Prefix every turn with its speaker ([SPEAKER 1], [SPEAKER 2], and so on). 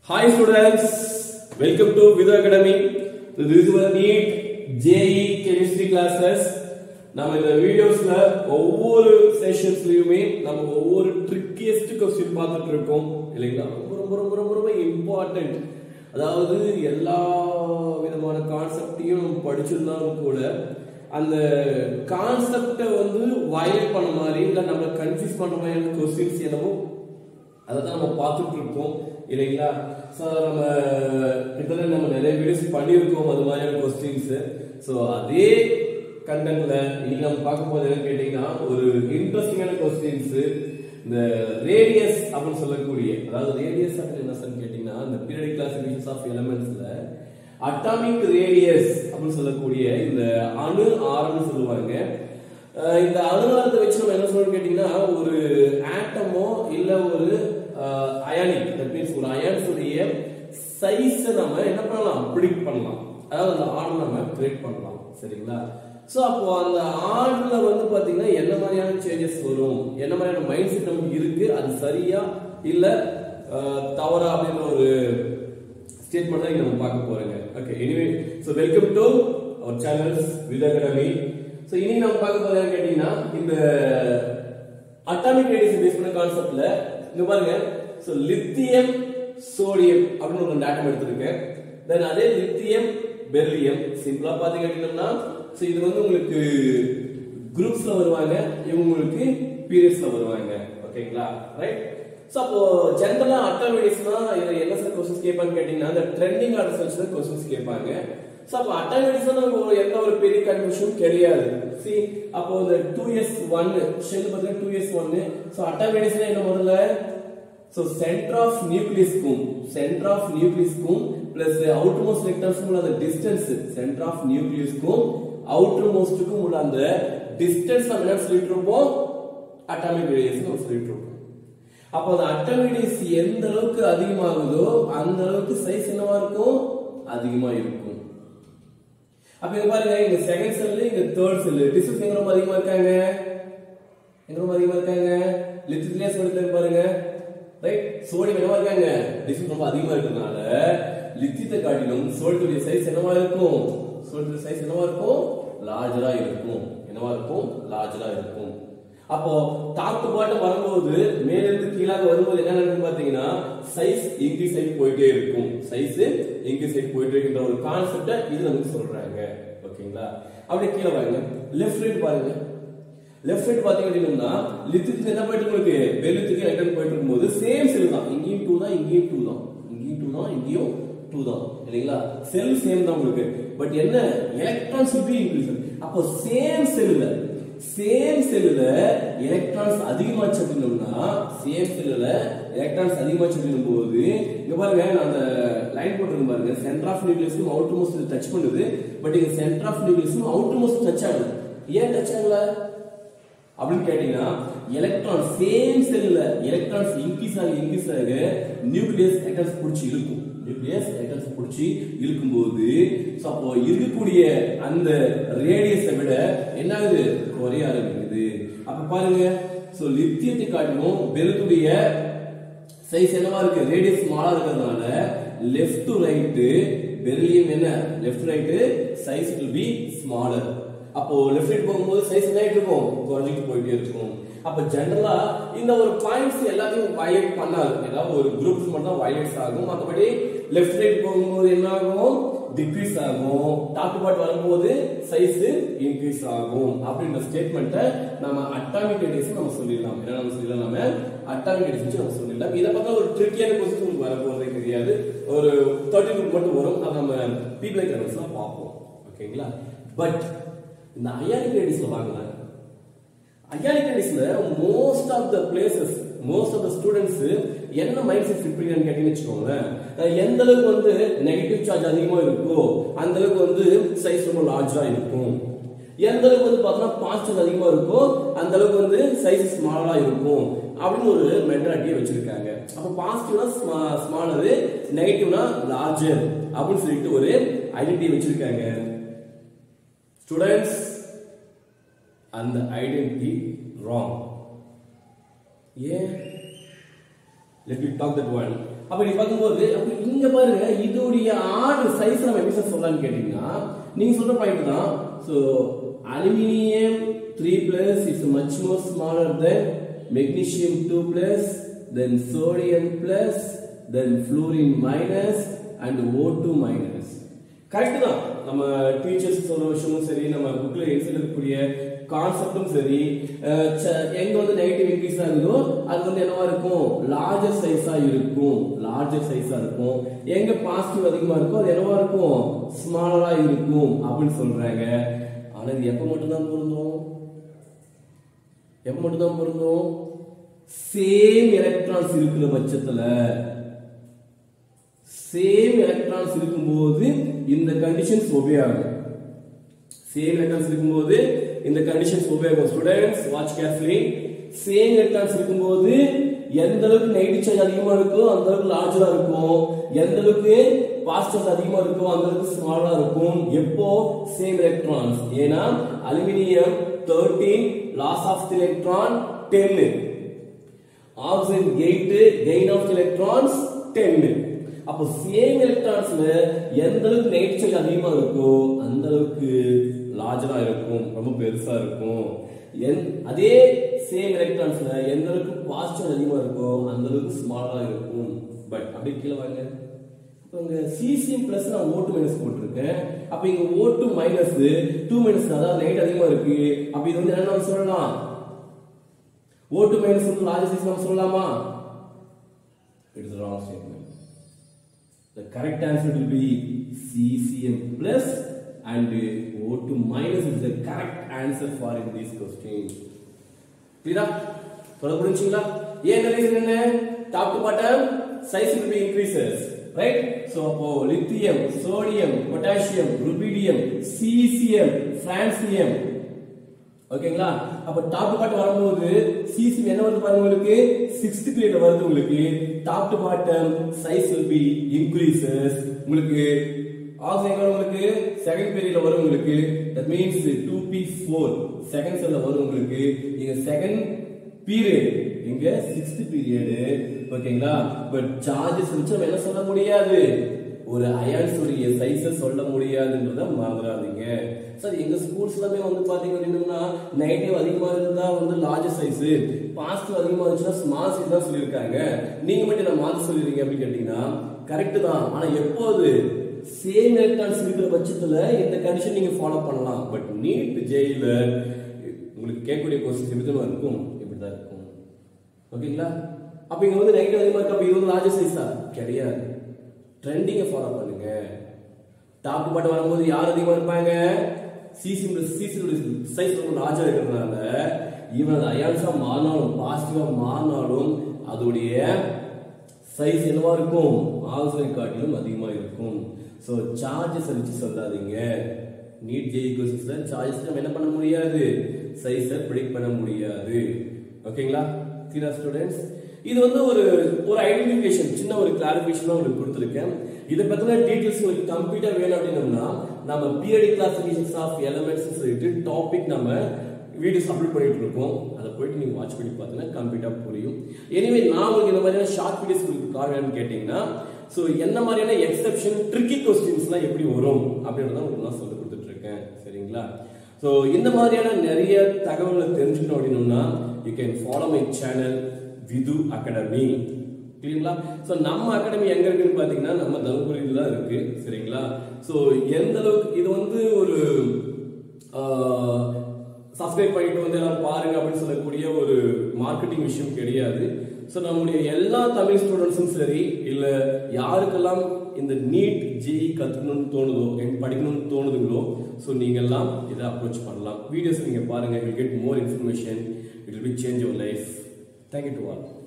[SPEAKER 1] Hi students, welcome to Vidu Academy. So this is our NEET JE chemistry classes. நம்ம இந்த வீடியோஸ்ல ஒவ்வொரு செஷன்ஸ்லயுமே நம்ம ஒவ்வொரு ட்ரிக்கியஸ்ட் கொஸ்டின் பார்த்துட்டு இருக்கோம் இல்லைங்களா ரொம்ப ரொம்ப ரொம்ப ரொம்ப ரொம்ப இம்பார்ட்டன்ட் அதாவது எல்லா விதமான கான்செப்டையும் நம்ம படிச்சிருந்தாலும் கூட அந்த கான்செப்டை வந்து வயல் பண்ண மாதிரி இல்லை நம்ம கன்ஃபியூஸ் பண்ண மாதிரியான கொஸ்டின்ஸ் என்னமோ அதை தான் நம்ம பார்த்துட்டு இருக்கோம் இல்லைங்களா ஸோ நம்ம கிட்டத்தட்ட நம்ம நிறைய வீடியோஸ் பண்ணியிருக்கோம் அது மாதிரியான கொஸ்டின்ஸ் ஸோ அதே கண்டென்ட்ல இன்னைக்கு நம்ம பார்க்க போது என்னன்னு கேட்டீங்கன்னா ஒரு இன்ட்ரெஸ்டிங்கான கொஸ்டின்ஸ் இந்த ரேடியஸ் அப்படின்னு சொல்லக்கூடிய அதாவது ரேடியஸ் அப்படின்னு என்ன சொல்லி கேட்டீங்கன்னா இந்த பீரியடிக் கிளாசிபிகேஷன்ஸ் ஆஃப் எலமெண்ட்ஸ்ல அட்டாமிக் ரேடியஸ் அப்படின்னு சொல்லக்கூடிய இந்த அணு ஆரம்னு சொல்லுவாங்க அஹ் இந்த அணுவாரத்தை வச்சு நம்ம என்ன சொல்லணும்னு கேட்டீங்கன்னா ஒரு ஆட்டமோ இல்ல ஒரு அயானிக் தட் மீன்ஸ் ஒரு அயான்ஸ் உடைய சைஸ் நம்ம என்ன பண்ணலாம் ப்ரிடிக்ட் பண்ணலாம் அதாவது அந்த ஆர்டர் நம்ம கிரியேட் பண்ணலாம் சரிங்களா சோ அப்போ அந்த ஆர்டர்ல வந்து பாத்தீங்கன்னா என்ன மாதிரியான சேஞ்சஸ் வரும் என்ன மாதிரியான மைண்ட் செட் நமக்கு இருக்கு அது சரியா இல்ல அஹ், தவறா அப்படின்ற ஒரு ஸ்டேட்மெண்ட் தான் இங்க நம்ம பார்க்க போறோங்க okay anyway so welcome to our channels with academy so இன்னைக்கு நம்ம பார்க்க போறது என்னன்னு கேட்டீங்கன்னா இந்த அட்டாமிக் ரேடியஸ் பேஸ் பண்ண கான்செப்ட்ல இங்க பாருங்க ஸோ லித்தியம் சோடியம் அப்படின்னு ஒரு ஆட்டம் எடுத்திருக்கேன் தென் அதே லித்தியம் பெர்லியம் சிம்பிளா பாத்தீங்க அப்படின்னா ஸோ இது வந்து உங்களுக்கு குரூப்ஸ்ல வருவாங்க இவங்க உங்களுக்கு பீரியட்ஸ்ல வருவாங்க ஓகேங்களா ரைட் சோ அப்போ ஜென்ரலா அட்டாமிடிஸ்னா இது என்ன சார் கொஸ்டின்ஸ் கேட்பான்னு கேட்டீங்கன்னா அந்த ட்ரெண்டிங் ஆர்டர்ஸ் வச்சு தான் கொஸ்டின்ஸ் கேட்பாங்க சோ அப்போ அட்டாமிடிஸ் நமக்கு ஒரு எந்த ஒரு பெரிய கன்ஃபியூஷன் கிடையாது சி அப்போ இந்த டூ எஸ் ஒன் ஷெல் பார்த்தீங்கன்னா டூ எஸ் ஒன்னு ஸோ அட்டாமிடிஸ்னா என்ன முதல்ல ஸோ சென்டர் ஆஃப் நியூக்ளியஸ்க்கும் சென்டர் ஆஃப் நியூக்ளியஸ்க்கும் பிளஸ் அவுட்டர் மோஸ்ட் வெக்டர்ஸ்க்கும் உள்ள அந்த டிஸ்டன்ஸ் சென்டர் ஆஃப் நியூக்ளியஸ்க்கும் அவுட்டர் மோஸ்ட்டுக்கும் உள்ள அந்த டிஸ்டன்ஸ் நம்ம என்ன சொல்லிட்டு இருப்போம் அட்டாமிக் ரேடியஸ் நம்ம சொல்லிட்டு இருப்போம் அப்போ அந்த அட்டாமிக் ரேடியஸ் எந்த அளவுக்கு அதிகமாகுதோ அந்த அளவுக்கு சைஸ் என்னவா இருக்கும் அதிகமா இருக்கும் அப்ப இங்க பாருங்க இங்க செகண்ட் செல் இங்க தேர்ட் செல் டிஸ்டன்ஸ் எங்க ரொம்ப அதிகமா இருக்காங்க எங்க ரொம்ப அதிகமா இருக்காங்க லித்தியத்திலே சொல்லிட்டு பாருங்க ரைட் சோடியம் என்னவா இருக்காங்க டிஸ்டன்ஸ் ரொம்ப அதிகமா இருக்கறனால லித்தியத்தை காட்டிலும் சோடியத்துடைய சைஸ் என்னவா இருக்கும் சோடியத்துடைய சைஸ் என்னவா இருக்கும் லார்ஜரா இருக்கும் என்னவா இருக்கும் லார்ஜரா இருக்கும் அப்போ டாப் டு பாட்டம் வரும்போது மேல இருந்து கீழாக வரும்போது என்ன நடக்குது பாத்தீங்கன்னா சைஸ் இன்க்ரீஸ் ஆகி போயிட்டே இருக்கும் சைஸ் இன்க்ரீஸ் ஆகி போயிட்டே இருக்கின்ற ஒரு கான்செப்ட இது நமக்கு சொல்றாங்க ஓகேங்களா அப்படியே கீழே பாருங்க லெஃப்ட் ரைட் பாருங்க லெஃப்ட் சைடு பாத்தீங்க அப்படின்னா லித்தியத்துக்கு என்ன போயிட்டு இருக்கு வெள்ளத்துக்கு எலக்ட்ரான் போயிட்டு இருக்கும்போது சேம் செல் தான் இங்கேயும் டூ தான் இங்கேயும் டூ தான் இங்கேயும் டூ தான் இங்கேயும் டூ தான் இல்லைங்களா செல் சேம் தான் உங்களுக்கு பட் என்ன எலக்ட்ரான்ஸ் பி இன்க்ரீஸ் அப்போ சேம் செல்லுல சேம் செல்லுல எலக்ட்ரான்ஸ் அதிகமாச்சு அப்படின்னோம்னா சேம் செல்லுல எலக்ட்ரான்ஸ் அதிகமாச்சு அப்படின்னும் போது இங்க பாருங்க நான் அந்த லைன் போட்டிருக்கேன் பாருங்க சென்டர் ஆஃப் நியூக்ளியஸும் அவுட்டர் மோஸ்ட் டச் பண்ணுது பட் இங்க சென்டர் ஆஃப் நியூக்ளியஸும் அவுட்டர் மோஸ்ட் டச் ஆகுது ஏன் டச் ஆகல அப்படின்னு கேட்டீங்கன்னா எலக்ட்ரான் சேம் செல்ல எலக்ட்ரான்ஸ் இன்க்ரீஸ் ஆக இன்க்ரீஸ் ஆக நியூக்ளியஸ் எலக்ட்ரான்ஸ் பிடிச்சி இழுக்கும் நியூக்ளியஸ் எலக்ட்ரான்ஸ் பிடிச்சி இழுக்கும்போது so அப்போ இருக்கக்கூடிய அந்த ரேடியஸை விட என்ன ஆகுது குறைய ஆரம்பிக்குது அப்ப பாருங்க சோ லித்தியத்தை காட்டிலும் பெருத்துடைய சைஸ் என்னவா இருக்கு ரேடியஸ் ஸ்மாலா இருக்கிறதுனால லெஃப்ட் டு ரைட் பெரிலியம் என்ன left right size will be smaller அப்போ லெஃப்ட் ரைட் போகும்போது சைஸ் என்ன ஆயிட்டு இருக்கும் குறைஞ்சிட்டு போயிட்டே இருக்கும் அப்ப ஜெனரலா இந்த ஒரு பாயிண்ட்ஸ் எல்லாத்தையும் வயலேட் பண்ணாது ஏதாவது ஒரு குரூப்ஸ் மட்டும் தான் வயலேட்ஸ் ஆகும் மற்றபடி லெஃப்ட் ரைட் போகும்போது என்ன ஆகும் டிக்ரீஸ் ஆகும் டாப் டு பாட் வரும்போது சைஸ் இன்க்ரீஸ் ஆகும் அப்படின்ற ஸ்டேட்மெண்ட்டை நம்ம அட்டாமிக் ரேடியஸ் நம்ம சொல்லிடலாம் என்ன நம்ம சொல்லிடலாம் நம்ம அட்டாமிக் ரேடியஸ் நம்ம சொல்லிடலாம் இதை பார்த்தா ஒரு ட்ரிக்கியான கொஸ்டின் உங்களுக்கு வர போறதே கிடையாது ஒரு தேர்ட்டி குரூப் மட்டும் வரும் அதை நம்ம பீப்பிள் கரன்ஸ்லாம் பார்ப்போம் ஓகேங்களா பட் இந்த அயானிக் ரேடியஸ்ல வாங்கலாம் அயானிக் ரேடியஸ்ல most of the places most of the students என்ன மைண்ட் செட் ஃபிட் பண்ணிருக்கான்னு கேட்டீங்கன்னு வச்சுக்கோங்களேன் அஹ் எந்த அளவுக்கு வந்து நெகட்டிவ் சார்ஜ் அதிகமா இருக்கோ அந்த அளவுக்கு வந்து சைஸ் ரொம்ப லார்ஜா இருக்கும் எந்த அளவுக்கு வந்து பார்த்தோம்னா பாசிட்டிவ் அதிகமா இருக்கோ அந்த அளவுக்கு வந்து சைஸ் ஸ்மாலா இருக்கும் அப்படின்னு ஒரு மென்டாலிட்டியை வச்சிருக்காங்க அப்ப பாசிட்டிவ்னா ஸ்மாலரு நெகட்டிவ்னா லார்ஜர் அப்படின்னு சொல்லிட்டு ஒரு ஐடென்டிட்டி வச்சிருக்காங்க ஸ்டூடெண்ட்ஸ் அந்த ஐடென்டிட்டி ராங் ஏன் let me talk that one அப்ப நீ பார்க்கும்போது அப்ப இங்க பாருங்க இதோடைய ஆர்டர் சைஸ் நம்ம எப்படி சார் சொல்லலாம்னு கேட்டீங்கன்னா நீங்க சொல்ற பாயிண்ட் தான் so aluminium three plus is much more smaller then magnesium two plus then sodium plus then fluorine minus and O two minus correct தான் நம்ம டீச்சர்ஸ் சொல்ற விஷயமும் சரி நம்ம புக்ல எழுதி இருக்கக்கூடிய கான்செப்டும் சரி அஹ் ச- எங்க வந்து நெகட்டிவ் இன்க்ரீஸ் ஆகுதோ அது வந்து என்னவா இருக்கும் லார்ஜர் சைஸா இருக்கும் லார்ஜர் சைஸா இருக்கும் எங்க பாசிட்டிவ் அதிகமா இருக்கோ அது என்னவா இருக்கும் ஸ்மாலரா இருக்கும் அப்படின்னு சொல்றாங்க ஆனா இது எப்ப மட்டும் தான் பொருந்தும் எப்ப மட்டும் தான் பொருந்தும் சேம் எலக்ட்ரான்ஸ் இருக்கிற பட்சத்துல சேம் எலக்ட்ரான்ஸ் இருக்கும்போது இந்த கண்டிஷன்ஸ் ஒபே ஆகும் சேம் எலக்ட்ரான்ஸ் இருக்கும்போது இந்த கண்டிஷன்ஸ் ஒபே ஆகும் students watch carefully same electrons இருக்கும்போது எந்த அளவுக்கு நெகட்டிவ் சார்ஜ் அதிகமா இருக்கோ அந்த அளவுக்கு லார்ஜரா இருக்கும் எந்த அளவுக்கு பாசிட்டிவ் அதிகமா இருக்கோ அந்த அளவுக்கு ஸ்மாலா இருக்கும் எப்போ சேம் எலக்ட்ரான்ஸ் ஏன்னா aluminium 13 loss of the electron 10 oxygen gained gain of electrons 10 அப்போ சேம் எலக்ட்ரான்ஸ்ல எந்த அளவுக்கு நெகட்டிவ் சார்ஜ் அதிகமா இருக்கோ அந்த அளவுக்கு லார்ஜரா இருக்கும் ரொம்ப பெருசா இருக்கும் என் அதே சேம் எலக்ட்ரான்ஸ்ல எந்த அளவுக்கு பாசிட்டிவ் அதிகமா இருக்கோ அந்த அளவுக்கு ஸ்மாலரா இருக்கும் பட் அப்படியே கீழே வாங்க அப்ப இங்க சிசிஎம் பிளஸ் நான் ஓட்டு மைனஸ் போட்டிருக்கேன் அப்ப இங்க ஓட்டு மைனஸ் டூ மைனஸ் அதாவது நெகட்டிவ் அதிகமா இருக்கு அப்ப இது வந்து என்ன நம்ம சொல்லலாம் ஓட்டு மைனஸ் வந்து லார்ஜ் சைஸ் நம்ம சொல்லலாமா it's wrong statement The correct answer will be CCM plus and O2 minus is the correct answer for in this question. புரியுதா சொல்ல புரிஞ்சுங்களா ஏன் ரீசன் என்ன top to bottom size will be increases right so அப்போ lithium sodium potassium rubidium caesium francium ஓகேங்களா அப்ப top to bottom வரும்போது சிசி என்ன வருது பாருங்க உங்களுக்கு சிக்ஸ்த் பீரியட்ல வருது உங்களுக்கு top to bottom size will be increases உங்களுக்கு ஆக்சிஜன் எங்க வரும் உங்களுக்கு செகண்ட் பீரியட்ல வரும் உங்களுக்கு தட் மீன்ஸ் 2p4 செகண்ட் செல்ல வரும் உங்களுக்கு இங்க செகண்ட் பீரியட் இங்க சிக்ஸ்த் பீரியட் ஓகேங்களா பட் சார்ஜஸ் வச்சு நம்ம என்ன சொல்ல முடியாது ஒரு அயான்ஸ் உடைய சைஸ சொல்ல முடியாதுன்றத மறந்துடாதீங்க சார் எங்க ஸ்கூல்ஸ் எல்லாமே வந்து பாத்தீங்க அப்படின்னா நெகட்டிவ் அதிகமா இருந்தா வந்து லார்ஜ் சைஸ் பாசிட்டிவ் அதிகமா இருந்துச்சுன்னா ஸ்மால் சைஸ் தான் சொல்லியிருக்காங்க நீங்க மட்டும் என்ன மாத்தி சொல்லிருக்கீங்க அப்படின்னு கேட்டீங்கன்னா கரெக்ட் தான் ஆனா எப்போது சேம் எலக்ட்ரான்ஸ் இருக்கிற பட்சத்துல இந்த கண்டிஷன் நீங்க ஃபாலோ பண்ணலாம் பட் நீட் ஜெயில உங்களுக்கு கேட்கக்கூடிய கொஸ்டின் இப்படிதான் இருக்கும் இப்படிதான் இருக்கும் ஓகேங்களா அப்ப இங்க வந்து நெகட்டிவ் அதிகமா இருக்கு அப்ப இது வந்து லார்ஜ் சைஸா கிடையாது ட்ரெண்டிங்கை ஃபாலோ பண்ணுங்க டாப் டு பாட்டம் வரும்போது யார் அதிகமா இருப்பாங்க சிசி சிசி சைஸ் ரொம்ப லார்ஜா இருக்கிறதுனால ஈவன் அது அயான்ஸா மாறினாலும் பாசிட்டிவா மாறினாலும் அதோடைய சைஸ் என்னவா இருக்கும் ஆக்சிஜன் காட்டிலும் அதிகமா இருக்கும் ஸோ சார்ஜஸ் வச்சு சொல்லாதீங்க நீட் ஜெய் கொஸ்டின்ஸ்ல சார்ஜஸ் நம்ம என்ன பண்ண முடியாது சைஸை ப்ரிடிக்ட் பண்ண முடியாது ஓகேங்களா தீரா ஸ்டூடெண்ட்ஸ் இது வந்து ஒரு ஒரு ஐடென்டிஃபிகேஷன் சின்ன ஒரு கிளாரிஃபிகேஷன் உங்களுக்கு கொடுத்துருக்கேன் இதை பத்தின டீடைல்ஸ் உங்களுக்கு கம்ப்ளீட்டா வேணும் அப்படின்னம்னா நம்ம பீரியடிக் கிளாசிபிகேஷன்ஸ் ஆஃப் எலமெண்ட்ஸ் சொல்லிட்டு டாபிக் நம்ம வீடியோஸ் அப்லோட் பண்ணிட்டு இருக்கோம் அதை போயிட்டு நீங்க வாட்ச் பண்ணி பார்த்தீங்கன்னா கம்ப்ளீட்டா புரியும் எனிவே நான் உங்களுக்கு இந்த மாதிரியான ஷார்ட் வீடியோஸ் உங்களுக்கு காரணம்னு கேட்டீங்கன்னா ஸோ என்ன மாதிரியான எக்ஸெப்ஷன் ட்ரிக்கி கொஸ்டின்ஸ்லாம் எப்படி வரும் அப்படின்றத உங்களுக்கு நான் சொல்லி கொடுத்துட்டு இருக்கேன் சரிங்களா ஸோ இந்த மாதிரியான நிறைய தகவல்களை தெரிஞ்சுக்கணும் அப்படின்னோம்னா you can follow my channel with academy சரிங்களா ஸோ நம்ம அகாடமி எங்க இருக்குன்னு பாத்தீங்கன்னா நம்ம தருமபுரியில் தான் இருக்கு சரிங்களா ஸோ எந்த அளவுக்கு இது வந்து ஒரு சப்ஸ்கிரைப் பண்ணிட்டு வந்து எல்லாரும் பாருங்க அப்படின்னு சொல்லக்கூடிய ஒரு மார்க்கெட்டிங் விஷயம் கிடையாது ஸோ நம்முடைய எல்லா தமிழ் ஸ்டூடெண்ட்ஸும் சரி இல்ல யாருக்கெல்லாம் இந்த நீட் ஜெய் கத்துக்கணும்னு தோணுதோ எனக்கு படிக்கணும்னு தோணுதுங்களோ ஸோ நீங்க எல்லாம் இதை அப்ரோச் பண்ணலாம் வீடியோஸ் நீங்க பாருங்க will get more information it will be change your life thank you to all